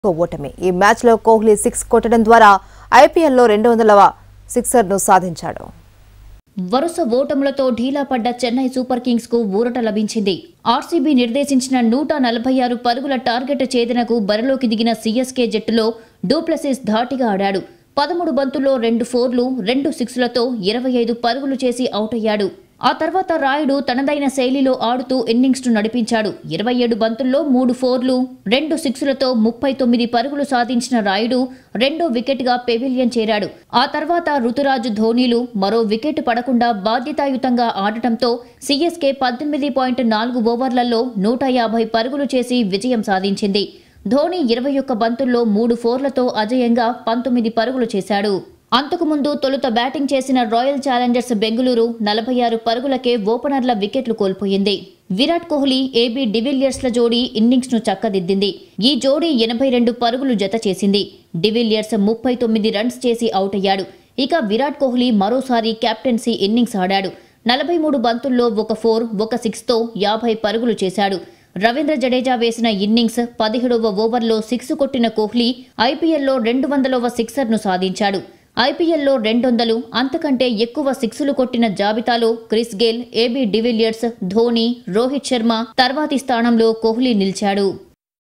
ఓటమి ఈ మ్యాచ్లో కోహ్లీ సిక్స్ కొట్టడం ద్వారా ఐపీఎల్లో రెండు వందలవ సిక్సర్ను సాధించాడు వరుస ఓటములతో ఢీలా పడ్డ చెన్నై సూపర్ కింగ్స్ కు ఊరట లభించింది ఆర్సీబీ నిర్దేశించిన నూట నలభై ఆరు పరుగుల టార్గెట్ ఛేదనకు బరిలోకి దిగిన సీఎస్కే జట్టులో డూప్లసిస్ ధాటిగా ఆడాడు పదమూడు బంతుల్లో రెండు ఫోర్లు రెండు సిక్స్లతో ఇరవై ఐదు పరుగులు చేసి అవుట్ అయ్యాడు ఆ తర్వాత రాయుడు తనదైన శైలిలో ఆడుతూ ఇన్నింగ్స్ ను నడిపించాడు ఇరవై ఏడు బంతుల్లో మూడు ఫోర్లు రెండు సిక్స్లతో ముప్పై తొమ్మిది పరుగులు సాధించిన రాయుడు రెండో వికెట్గా పెవిలియన్ చేరాడు ఆ తర్వాత ఋతురాజు ధోనీలు మరో వికెట్ పడకుండా బాధ్యతాయుతంగా ఆడటంతో సీఎస్కే పద్దెనిమిది పాయింట్ నాలుగు ఓవర్లలో నూట యాభై పరుగులు చేసి విజయం సాధించింది ధోని ఇరవై ఒక్క బంతుల్లో మూడు ఫోర్లతో అజయంగా పంతొమ్మిది పరుగులు చేశాడు అంతకుముందు తొలుత బ్యాటింగ్ చేసిన రాయల్ ఛాలెంజర్స్ బెంగళూరు నలభై ఆరు పరుగులకే ఓపెనర్ల వికెట్లు కోల్పోయింది విరాట్ కోహ్లీ ఏబీ డివిలియర్స్ల జోడీ ఇన్నింగ్స్ను చక్కదిద్దింది ఈ జోడీ ఎనభై రెండు పరుగులు జత చేసింది డివిలియర్స్ ముప్పై తొమ్మిది రన్స్ చేసి అవుట్ అయ్యాడు ఇక విరాట్ కోహ్లీ మరోసారి కెప్టెన్సీ ఇన్నింగ్స్ ఆడాడు నలభై మూడు బంతుల్లో ఒక ఫోర్ ఒక సిక్స్తో యాభై పరుగులు చేశాడు రవీంద్ర జడేజా వేసిన ఇన్నింగ్స్ పదిహేడవ ఓవర్లో సిక్స్ కొట్టిన కోహ్లీ ఐపీఎల్లో రెండు వందలవ సిక్సర్ను సాధించాడు ఐపీఎల్లో రెండొందలు అంతకంటే ఎక్కువ సిక్సులు కొట్టిన జాబితాలో Chris Gayle AB de Villiers Dhoni Rohit Sharma తర్వాతి స్థానంలో కోహ్లీ నిలిచాడు